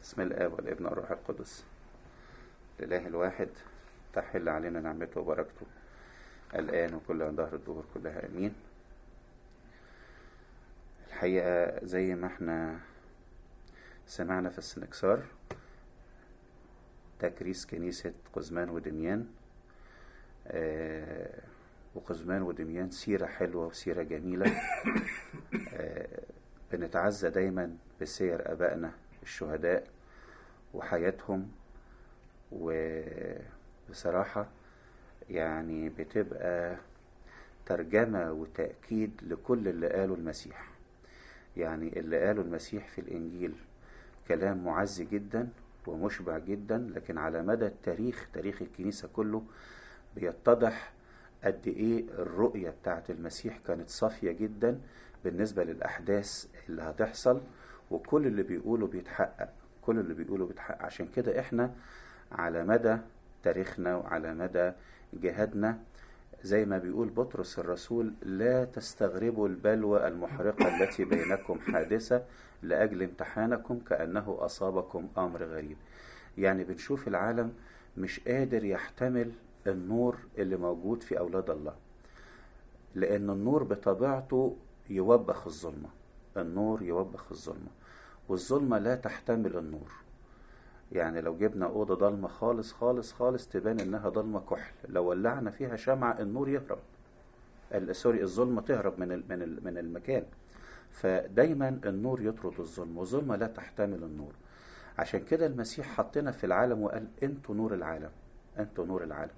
بسم الآب والابن والروح القدس الإله الواحد تحل علينا نعمته وبركته الآن وكل عن ظهر الدهور كلها آمين الحقيقة زي ما احنا سمعنا في السنكسار تكريس كنيسة قزمان ودميان آه وقزمان ودميان سيرة حلوة وسيرة جميلة آه بنتعزى دايما بسير أبائنا الشهداء وحياتهم وبصراحة يعني بتبقى ترجمة وتأكيد لكل اللي قاله المسيح يعني اللي قاله المسيح في الإنجيل كلام معزي جدا ومشبع جدا لكن على مدى التاريخ تاريخ الكنيسة كله بيتضح قد ايه الرؤية بتاعت المسيح كانت صافية جدا بالنسبة للأحداث اللي هتحصل وكل اللي بيقوله بيتحقق كل اللي بيقوله بيتحقق عشان كده احنا على مدى تاريخنا وعلى مدى جهادنا زي ما بيقول بطرس الرسول لا تستغربوا البلوى المحرقة التي بينكم حادثة لأجل امتحانكم كأنه أصابكم أمر غريب يعني بنشوف العالم مش قادر يحتمل النور اللي موجود في أولاد الله لأن النور بطبيعته يوبخ الظلمة النور يوبخ الظلمة والظلمة لا تحتمل النور يعني لو جبنا أوضة ضلمة خالص خالص خالص تبان إنها ضلمة كحل لو ولعنا فيها شمعة النور يهرب سوري الظلمة تهرب من من من المكان فدايما النور يطرد الظلمة والظلمة لا تحتمل النور عشان كده المسيح حطنا في العالم وقال انتوا نور العالم انتوا نور العالم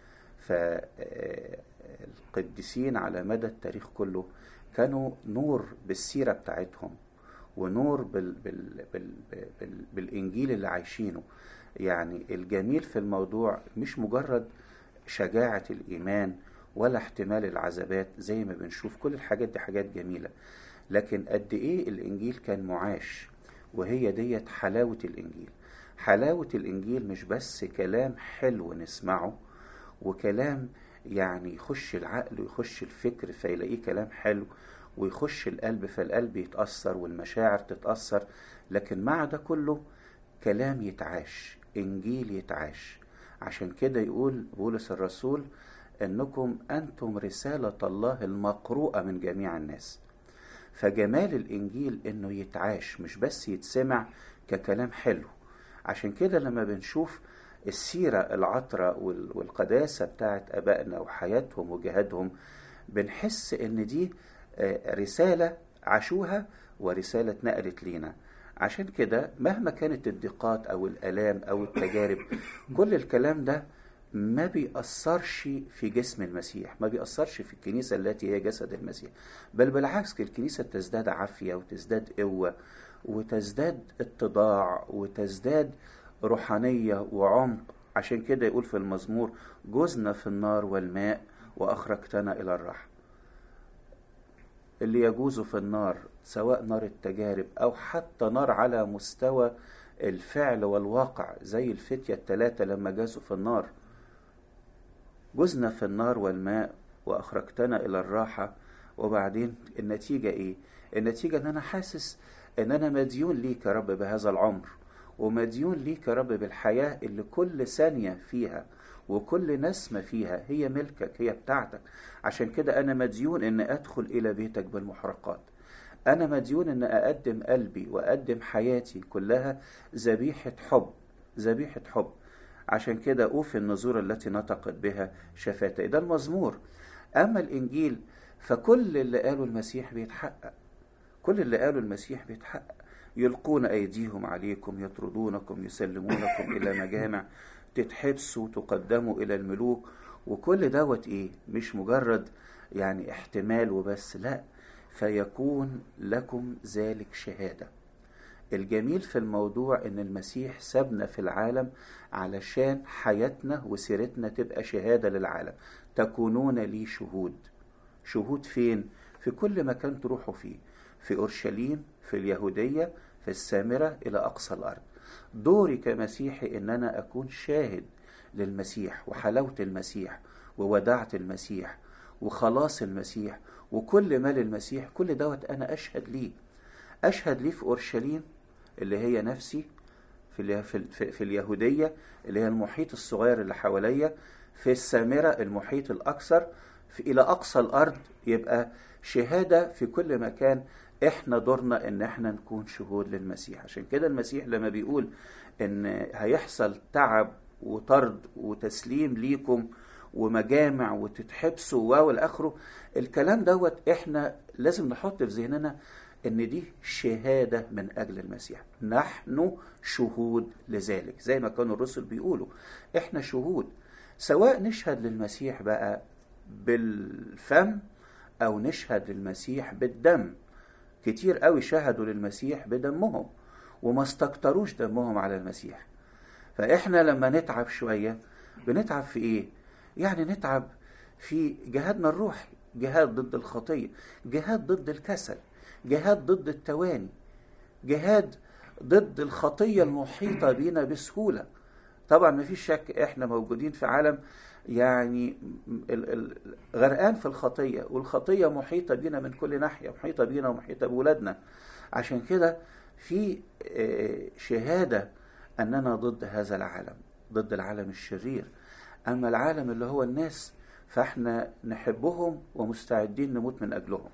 فالقديسين على مدى التاريخ كله كانوا نور بالسيرة بتاعتهم ونور بال بال بال بال بالإنجيل اللي عايشينه يعني الجميل في الموضوع مش مجرد شجاعة الإيمان ولا احتمال العذابات زي ما بنشوف كل الحاجات دي حاجات جميلة لكن قد إيه الإنجيل كان معاش وهي ديت حلاوة الإنجيل حلاوة الإنجيل مش بس كلام حلو نسمعه وكلام يعني يخش العقل ويخش الفكر فيلاقيه كلام حلو ويخش القلب فالقلب يتأثر والمشاعر تتأثر لكن مع ده كله كلام يتعاش إنجيل يتعاش عشان كده يقول بولس الرسول أنكم أنتم رسالة الله المقروءة من جميع الناس فجمال الإنجيل أنه يتعاش مش بس يتسمع ككلام حلو عشان كده لما بنشوف السيرة العطرة والقداسة بتاعت أبائنا وحياتهم وجهادهم بنحس إن دي رسالة عاشوها ورسالة نقلت لينا عشان كده مهما كانت الضيقات أو الآلام أو التجارب كل الكلام ده ما بيأثرش في جسم المسيح ما بيأثرش في الكنيسة التي هي جسد المسيح بل بالعكس الكنيسة تزداد عافية وتزداد قوة وتزداد اتضاع وتزداد روحانية وعمق عشان كده يقول في المزمور جزنا في النار والماء وأخرجتنا إلى الرحم اللي يجوز في النار سواء نار التجارب أو حتى نار على مستوى الفعل والواقع زي الفتية الثلاثة لما جازوا في النار جزنا في النار والماء وأخرجتنا إلى الراحة وبعدين النتيجة إيه؟ النتيجة إن أنا حاسس إن أنا مديون ليك يا رب بهذا العمر ومديون ليك يا رب بالحياة اللي كل ثانية فيها وكل نسمة فيها هي ملكك هي بتاعتك عشان كده أنا مديون إن أدخل إلى بيتك بالمحرقات أنا مديون إن أقدم قلبي وأقدم حياتي كلها ذبيحة حب ذبيحة حب عشان كده أوفي النذور التي نطقت بها شفاتي ده المزمور أما الإنجيل فكل اللي قاله المسيح بيتحقق كل اللي قاله المسيح بيتحقق يلقون أيديهم عليكم يطردونكم يسلمونكم إلى مجامع تتحبسوا تقدموا إلى الملوك وكل دوت إيه مش مجرد يعني احتمال وبس لا فيكون لكم ذلك شهادة الجميل في الموضوع ان المسيح سابنا في العالم علشان حياتنا وسيرتنا تبقى شهادة للعالم تكونون لي شهود شهود فين في كل مكان تروحوا فيه في أورشليم في اليهودية في السامرة إلى أقصى الأرض دوري كمسيحي إن أنا أكون شاهد للمسيح وحلاوة المسيح ووداعة المسيح وخلاص المسيح وكل ما للمسيح كل دوت أنا أشهد ليه أشهد ليه في أورشليم اللي هي نفسي في, اليه- في, في, في اليهودية اللي هي المحيط الصغير اللي حواليا في السامرة المحيط الأكثر في إلى أقصى الأرض يبقى شهادة في كل مكان إحنا دورنا إن إحنا نكون شهود للمسيح عشان كده المسيح لما بيقول إن هيحصل تعب وطرد وتسليم ليكم ومجامع وتتحبسوا و والآخره الكلام دوت إحنا لازم نحط في ذهننا ان دي شهادة من اجل المسيح نحن شهود لذلك زي ما كانوا الرسل بيقولوا احنا شهود سواء نشهد للمسيح بقى بالفم او نشهد للمسيح بالدم كتير قوي شهدوا للمسيح بدمهم وما استكتروش دمهم على المسيح فاحنا لما نتعب شوية بنتعب في ايه يعني نتعب في جهادنا الروحي جهاد ضد الخطية جهاد ضد الكسل جهاد ضد التواني جهاد ضد الخطية المحيطة بنا بسهولة طبعا ما فيش شك احنا موجودين في عالم يعني ال- ال- غرقان في الخطية والخطية محيطة بنا من كل ناحية محيطة بنا ومحيطة بولادنا عشان كده في آه، شهادة أننا ضد هذا العالم ضد العالم الشرير أما العالم اللي هو الناس فاحنا نحبهم ومستعدين نموت من أجلهم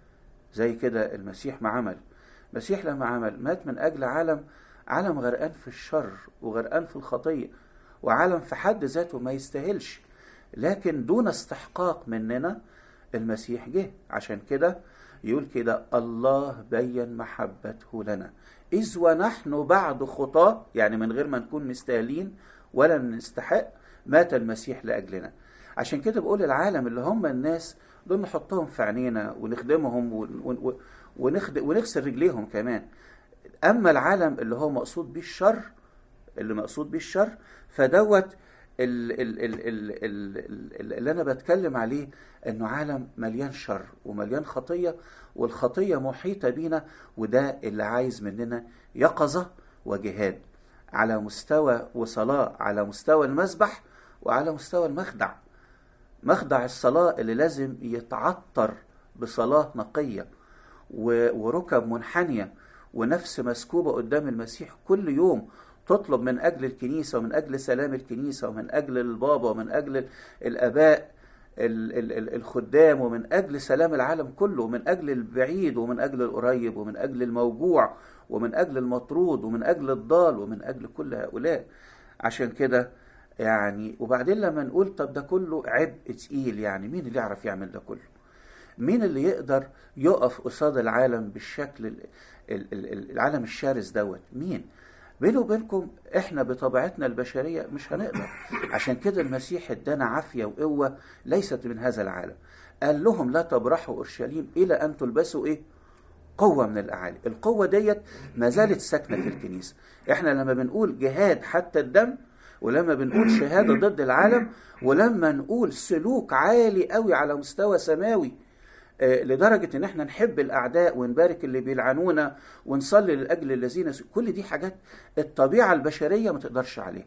زي كده المسيح ما عمل المسيح لما عمل مات من أجل عالم عالم غرقان في الشر وغرقان في الخطية وعالم في حد ذاته ما يستاهلش لكن دون استحقاق مننا المسيح جه عشان كده يقول كده الله بين محبته لنا إذ ونحن بعد خطاة يعني من غير ما نكون مستاهلين ولا نستحق مات المسيح لأجلنا عشان كده بقول العالم اللي هم الناس دول نحطهم في عينينا ونخدمهم ون- ون- ونخد- ونغسل رجليهم كمان أما العالم اللي هو مقصود بيه الشر اللي مقصود بيه الشر فدوت ال- ال- ال- ال- ال- ال- اللي انا بتكلم عليه انه عالم مليان شر ومليان خطيه والخطيه محيطه بينا وده اللي عايز مننا يقظه وجهاد على مستوى وصلاه على مستوى المسبح وعلى مستوى المخدع مخدع الصلاه اللي لازم يتعطر بصلاه نقيه و- وركب منحنيه ونفس مسكوبه قدام المسيح كل يوم تطلب من اجل الكنيسه ومن اجل سلام الكنيسه ومن اجل البابا ومن اجل الاباء ال- ال- ال- الخدام ومن اجل سلام العالم كله ومن اجل البعيد ومن اجل القريب ومن اجل الموجوع ومن اجل المطرود ومن اجل الضال ومن اجل كل هؤلاء عشان كده يعني وبعدين لما نقول طب ده كله عبء تقيل يعني مين اللي يعرف يعمل ده كله مين اللي يقدر يقف قصاد العالم بالشكل ال- ال- ال- العالم الشرس دوت مين بيني وبينكم احنا بطبيعتنا البشريه مش هنقدر عشان كده المسيح ادانا عافيه وقوه ليست من هذا العالم قال لهم لا تبرحوا اورشليم الى ان تلبسوا ايه قوه من الاعالي القوه ديت ما زالت ساكنه في الكنيسه احنا لما بنقول جهاد حتى الدم ولما بنقول شهاده ضد العالم ولما نقول سلوك عالي قوي على مستوى سماوي آه، لدرجة إن إحنا نحب الأعداء ونبارك اللي بيلعنونا ونصلي لأجل الذين س- كل دي حاجات الطبيعة البشرية ما تقدرش عليها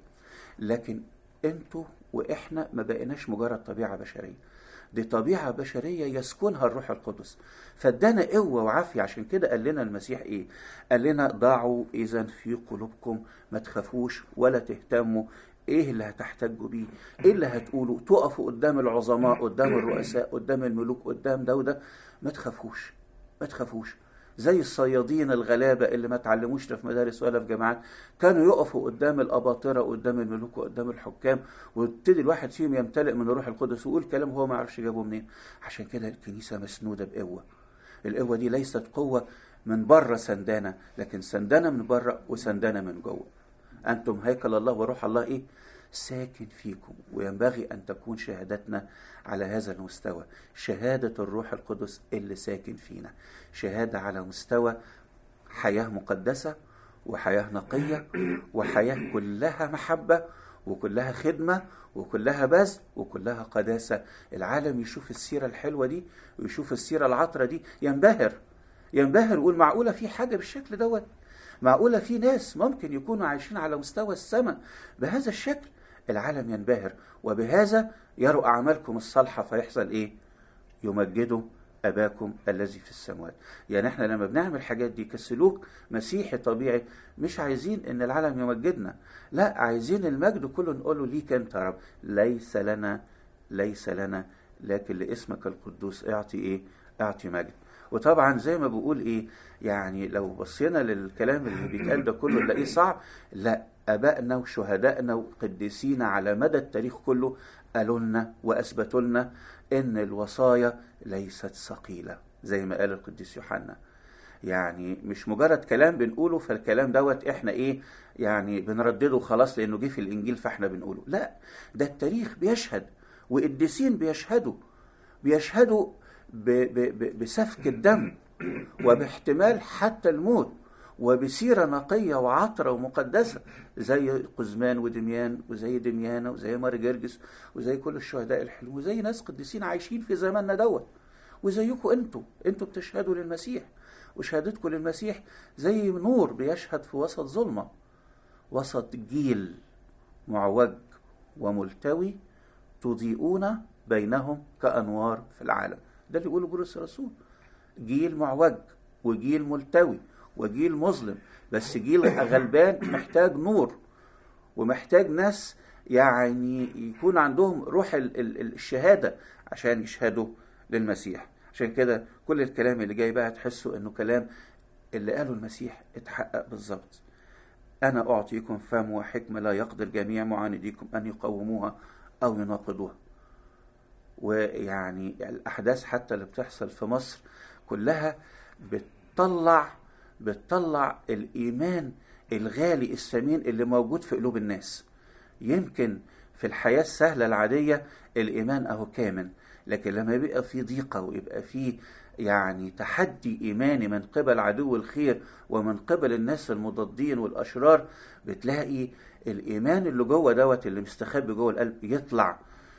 لكن أنتوا وإحنا ما بقيناش مجرد طبيعة بشرية دي طبيعة بشرية يسكنها الروح القدس فادانا قوة وعافية عشان كده قال لنا المسيح إيه قال لنا ضعوا إذا في قلوبكم ما تخافوش ولا تهتموا ايه اللي هتحتجوا بيه ايه اللي هتقولوا تقفوا قدام العظماء قدام الرؤساء قدام الملوك قدام ده وده ما تخافوش ما تخافوش زي الصيادين الغلابة اللي ما تعلموش لا في مدارس ولا في جامعات كانوا يقفوا قدام الأباطرة قدام الملوك وقدام الحكام ويبتدي الواحد فيهم يمتلئ من الروح القدس ويقول كلام هو ما يعرفش جابه منين عشان كده الكنيسة مسنودة بقوة القوة دي ليست قوة من بره سندانة لكن سندانة من بره وسندانة من جوه أنتم هيكل الله وروح الله إيه ساكن فيكم وينبغي أن تكون شهادتنا على هذا المستوى شهادة الروح القدس اللي ساكن فينا شهادة على مستوى حياة مقدسة وحياة نقية وحياة كلها محبة وكلها خدمة وكلها بذل وكلها قداسة العالم يشوف السيرة الحلوة دي ويشوف السيرة العطرة دي ينبهر ينبهر يقول معقولة في حاجة بالشكل دوت معقولة في ناس ممكن يكونوا عايشين على مستوى السماء بهذا الشكل العالم ينبهر وبهذا يروا أعمالكم الصالحة فيحصل إيه يمجدوا أباكم الذي في السماوات يعني احنا لما بنعمل الحاجات دي كسلوك مسيحي طبيعي مش عايزين ان العالم يمجدنا لا عايزين المجد كله نقول له ليك انت يا رب ليس لنا ليس لنا لكن لاسمك القدوس اعطي ايه اعطي مجد وطبعا زي ما بقول ايه يعني لو بصينا للكلام اللي بيتقال ده كله نلاقيه صعب لا ابائنا وشهدائنا وقديسينا على مدى التاريخ كله قالوا لنا واثبتوا لنا ان الوصايا ليست ثقيله زي ما قال القديس يوحنا يعني مش مجرد كلام بنقوله فالكلام دوت احنا ايه يعني بنردده خلاص لانه جه في الانجيل فاحنا بنقوله لا ده التاريخ بيشهد وقديسين بيشهدوا بيشهدوا ب ب ب بسفك الدم وباحتمال حتى الموت وبسيرة نقية وعطرة ومقدسة زي قزمان ودميان وزي دميانة وزي مار جرجس وزي كل الشهداء الحلوين وزي ناس قديسين عايشين في زماننا دوت وزيكم انتوا انتوا بتشهدوا للمسيح وشهادتكم للمسيح زي نور بيشهد في وسط ظلمة وسط جيل معوج وملتوي تضيئون بينهم كأنوار في العالم ده اللي يقوله بولس الرسول جيل معوج وجيل ملتوي وجيل مظلم بس جيل غلبان محتاج نور ومحتاج ناس يعني يكون عندهم روح ال- ال- الشهادة عشان يشهدوا للمسيح عشان كده كل الكلام اللي جاي بقى تحسوا انه كلام اللي قاله المسيح اتحقق بالظبط انا اعطيكم فم وحكمة لا يقدر جميع معانديكم ان يقوموها او يناقضوها ويعني الاحداث حتى اللي بتحصل في مصر كلها بتطلع بتطلع الايمان الغالي الثمين اللي موجود في قلوب الناس يمكن في الحياة السهلة العادية الإيمان أهو كامن لكن لما يبقى في ضيقة ويبقى في يعني تحدي إيماني من قبل عدو الخير ومن قبل الناس المضادين والأشرار بتلاقي الإيمان اللي جوه دوت اللي مستخبي جوه القلب يطلع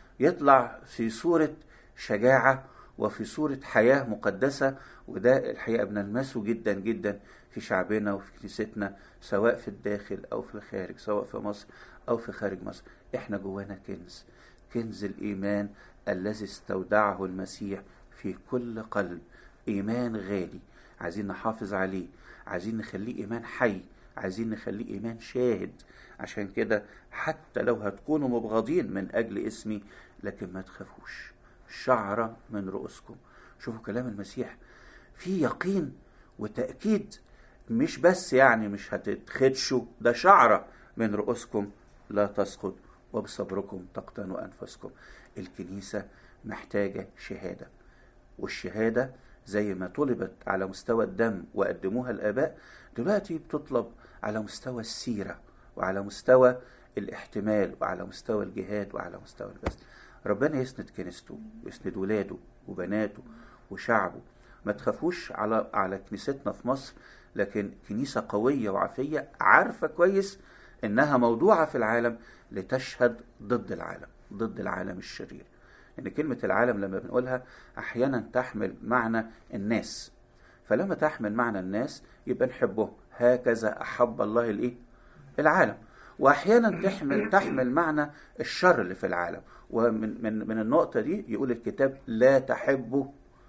يطلع في صورة شجاعة وفي صورة حياة مقدسة وده الحقيقة بنلمسه جدا جدا في شعبنا وفي كنيستنا سواء في الداخل أو في الخارج سواء في مصر أو في خارج مصر احنا جوانا كنز كنز الإيمان الذي استودعه المسيح في كل قلب إيمان غالي عايزين نحافظ عليه عايزين نخليه إيمان حي عايزين نخليه إيمان شاهد عشان كده حتى لو هتكونوا مبغضين من أجل اسمي لكن ما تخافوش شعرة من رؤوسكم شوفوا كلام المسيح في يقين وتأكيد مش بس يعني مش هتتخدشوا ده شعرة من رؤوسكم لا تسقط وبصبركم تقتنوا أنفسكم الكنيسة محتاجة شهادة والشهادة زي ما طلبت على مستوى الدم وقدموها الآباء دلوقتي بتطلب على مستوى السيرة وعلى مستوى الاحتمال وعلى مستوى الجهاد وعلى مستوى البذل ربنا يسند كنيسته ويسند ولاده وبناته وشعبه ما تخافوش على على كنيستنا في مصر لكن كنيسة قوية وعافية عارفة كويس إنها موضوعة في العالم لتشهد ضد العالم ضد العالم الشرير إن كلمة العالم لما بنقولها أحيانا تحمل معنى الناس فلما تحمل معنى الناس يبقى نحبه هكذا أحب الله الإيه؟ العالم واحيانا تحمل تحمل معنى الشر اللي في العالم ومن من من النقطه دي يقول الكتاب لا تحبوا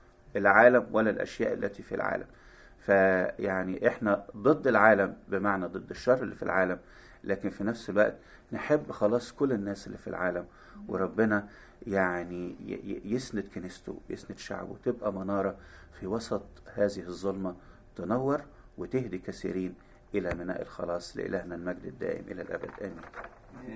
العالم ولا الاشياء التي في العالم فيعني احنا ضد العالم بمعنى ضد الشر اللي في العالم لكن في نفس الوقت نحب خلاص كل الناس اللي في العالم وربنا يعني يسند كنيسته يسند شعبه تبقى مناره في وسط هذه الظلمه تنور وتهدي كثيرين إلى مناء الخلاص لإلهنا المجد الدائم إلى الأبد آمين